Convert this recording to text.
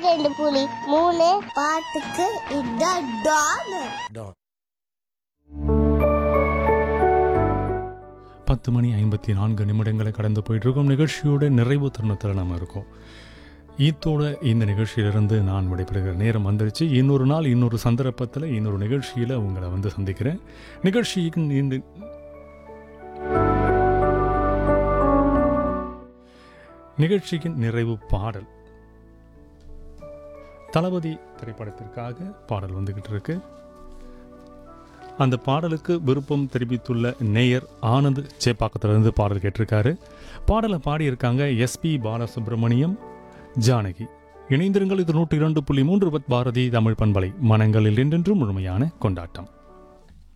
ரெண்டு புலி மூணு பாட்டுக்கு இதான் டான் பத்து மணி ஐம்பத்தி நான்கு நிமிடங்களை கடந்து போயிட்டு இருக்கோம் நிகழ்ச்சியோட நிறைவு தருணத்தில் நம்ம இருக்கோம் ஈத்தோட இந்த நிகழ்ச்சியிலிருந்து நான் விடைபெறுகிற நேரம் வந்துருச்சு இன்னொரு நாள் இன்னொரு சந்தர்ப்பத்தில் இன்னொரு நிகழ்ச்சியில் உங்களை வந்து சந்திக்கிறேன் நிகழ்ச்சிக்கு இந்த நிகழ்ச்சியின் நிறைவு பாடல் தளபதி திரைப்படத்திற்காக பாடல் வந்துகிட்டு இருக்கு அந்த பாடலுக்கு விருப்பம் தெரிவித்துள்ள நேயர் ஆனந்த் சேப்பாக்கத்திலிருந்து பாடல் கேட்டிருக்காரு பாடலை பாடியிருக்காங்க எஸ்பி பாலசுப்ரமணியம் ஜானகி இணைந்திருங்கள் இது நூற்றி இரண்டு புள்ளி மூன்று பத் பாரதி தமிழ் பண்பலை மனங்களில் என்றென்றும் முழுமையான கொண்டாட்டம்